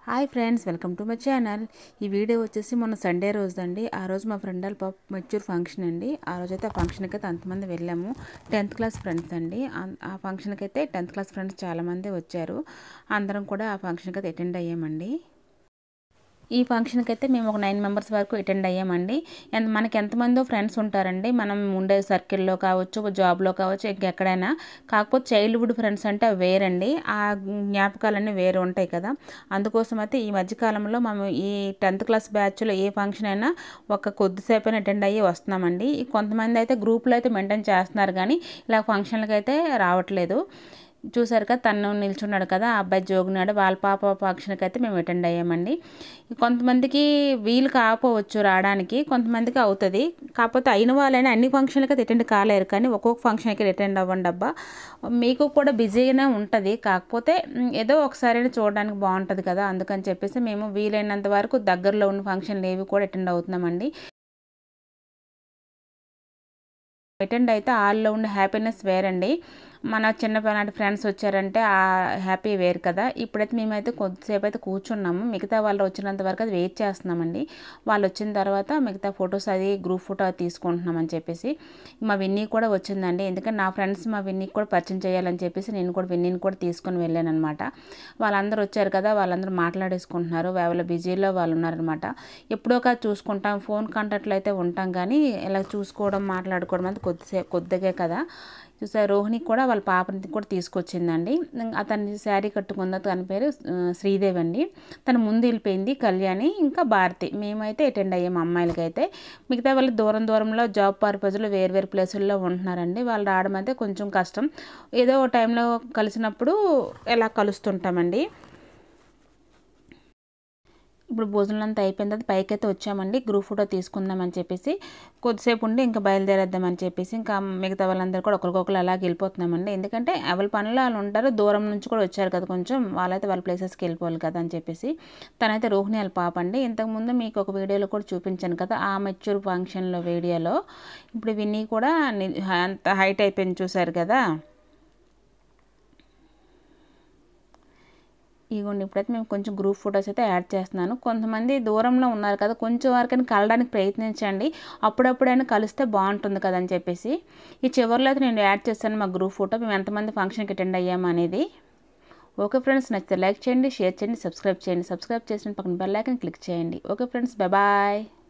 hi friends welcome to my channel ఈ video వచ్చేసి మొన్న సండే రోజు అండి ఆ రోజు మా ఫ్రెండ్ వాళ్ళ పాప మెచ్యూర్ ఫంక్షన్ అండి ఆ రోజు అయితే ఆ ఫంక్షన్కి అయితే అంతమంది వెళ్ళాము టెన్త్ క్లాస్ ఫ్రెండ్స్ అండి ఆ- ఆ ఫంక్షన్కి అయితే టెన్త్ క్లాస్ ఫ్రెండ్స్ చాలామంది వచ్చారు అందరం కూడా ఆ ఫంక్షన్కి అయితే అటెండ్ అయ్యామండి ఈ ఫంక్షన్కి అయితే మేము ఒక నైన్ మెంబర్స్ వరకు అటెండ్ అయ్యామండి ఎంత మనకి ఎంతమందో ఫ్రెండ్స్ ఉంటారండి మనం ఉండే సర్కిల్లో కావచ్చు జాబ్లో కావచ్చు ఇంకెక్కడైనా కాకపోతే చైల్డ్హుడ్ ఫ్రెండ్స్ అంటే అవి వేరండి ఆ జ్ఞాపకాలన్నీ వేరు ఉంటాయి కదా అందుకోసం అయితే ఈ మధ్యకాలంలో మేము ఈ టెన్త్ క్లాస్ బ్యాచ్లో ఏ ఫంక్షన్ అయినా ఒక కొద్దిసేపు అయినా అటెండ్ అయ్యి వస్తున్నామండి ఈ కొంతమంది అయితే గ్రూప్లో అయితే మెయింటైన్ చేస్తున్నారు కానీ ఇలా ఫంక్షన్లకి అయితే రావట్లేదు చూసారు కదా తను నిల్చున్నాడు కదా ఆ అబ్బాయి జోగినాడు వాళ్ళ పాప ఫంక్షన్కి అయితే మేము అటెండ్ అయ్యామండి కొంతమందికి వీలు కాకపోవచ్చు రావడానికి కొంతమందికి అవుతుంది కాకపోతే అయిన వాళ్ళైనా అన్ని ఫంక్షన్లకి అయితే అటెండ్ కాలేరు కానీ ఒక్కొక్క ఫంక్షన్కి అటెండ్ అవ్వండి అబ్బా మీకు కూడా బిజీగానే ఉంటుంది కాకపోతే మ్, ఏదో ఒకసారి చూడడానికి బాగుంటుంది కదా అందుకని చెప్పేసి మేము వీలైనంత వరకు దగ్గరలో ఉన్న ఫంక్షన్లు ఏవి కూడా అటెండ్ అవుతున్నామండి అటెండ్ అయితే ఆల్లో ఉండే హ్యాపీనెస్ వేరండి మన చిన్ననాటి ఫ్రెండ్స్ వచ్చారంటే ఆ హ్యాపీ వేరు కదా ఇప్పుడైతే మేమైతే కొద్దిసేపు అయితే కూర్చున్నాము మిగతా వాళ్ళు వచ్చినంత వరకు అది వెయిట్ చేస్తున్నామండి వాళ్ళు వచ్చిన తర్వాత మిగతా ఫొటోస్ అది గ్రూప్ ఫోటో అది తీసుకుంటున్నామని చెప్పేసి మా విన్నీ కూడా వచ్చిందండి ఎందుకంటే నా ఫ్రెండ్స్ మా విన్నీకి కూడా పరిచయం చేయాలని చెప్పేసి నేను కూడా విన్నీని కూడా తీసుకొని వెళ్ళాను అనమాట వాళ్ళందరూ వచ్చారు కదా వాళ్ళందరూ మాట్లాడేసుకుంటున్నారు వాళ్ళ బిజీలో వాళ్ళు ఉన్నారనమాట ఎప్పుడో ఒక చూసుకుంటాం ఫోన్ కాంటాక్ట్లో అయితే ఉంటాం కానీ ఇలా చూసుకోవడం మాట్లాడుకోవడం అది కొద్దిసేపు కొద్దిగా కదా చూసారు రోహిణి కూడా వాళ్ళ పాపని కూడా తీసుకొచ్చిందండి అతని శారీ కట్టుకుంది తన పేరు ఆ, శ్రీదేవి అండి తను ముందు వెళ్ళిపోయింది కళ్యాణి ఇంకా భారతి మేమైతే అటెండ్ అయ్యాము అమ్మాయిలకైతే మిగతా వాళ్ళు దూరం దూరంలో జాబ్ పర్పస్లో వేరు వేరు ప్లేసుల్లో ఉంటున్నారండి వాళ్ళు రావడం అయితే కొంచెం కష్టం ఏదో ఒక టైంలో కలిసినప్పుడు ఎలా కలుస్తుంటామండి ఇప్పుడు భోజనం అంతా అయిపోయిన తర్వాత పైకి అయితే వచ్చామండి గ్రూప్ ఫోటో తీసుకుందామని చెప్పేసి కొద్దిసేపు ఉండి ఇంకా బయలుదేరేద్దామని చెప్పేసి ఇంకా మిగతా వాళ్ళందరూ కూడా ఒకరికొకరు అలాగే వెళ్ళిపోతున్నామండి ఎందుకంటే ఎవరి పనులు వాళ్ళు ఉంటారు దూరం నుంచి కూడా వచ్చారు కదా కొంచెం వాళ్ళైతే వాళ్ళ ప్లేసెస్కి వెళ్ళిపోవాలి కదా అని చెప్పేసి తనైతే రోహిణి వాళ్ళ పాప అండి ఇంతకుముందు మీకు ఒక వీడియోలో కూడా చూపించాను కదా ఆ మెచ్యూర్ ఫంక్షన్లో వీడియోలో ఇప్పుడు విన్నీ కూడా ని- అంత హైట్ అయిపోయింది చూసారు కదా ఇగోండి ఇప్పుడైతే మేము కొంచెం గ్రూప్ ఫొటోస్ అయితే యాడ్ చేస్తున్నాను కొంతమంది దూరంలో ఉన్నారు కదా కొంచెం వరకైనా కలడానికి ప్రయత్నించండి అప్పుడప్పుడైనా కలిస్తే బాగుంటుంది కదా అని చెప్పేసి ఈ చివరిలో అయితే నేను యాడ్ చేస్తాను మా గ్రూప్ ఫోటో మేము ఎంతమంది ఫంక్షన్కి అటెండ్ అయ్యాము అనేది ఓకే ఫ్రెండ్స్ నచ్చితే లైక్ చేయండి షేర్ చేయండి సబ్స్క్రైబ్ చేయండి సబ్స్క్రైబ్ చేసిన పక్కన బెల్ ఐకాన్ క్లిక్ చేయండి ఓకే ఫ్రెండ్స్ బాయ్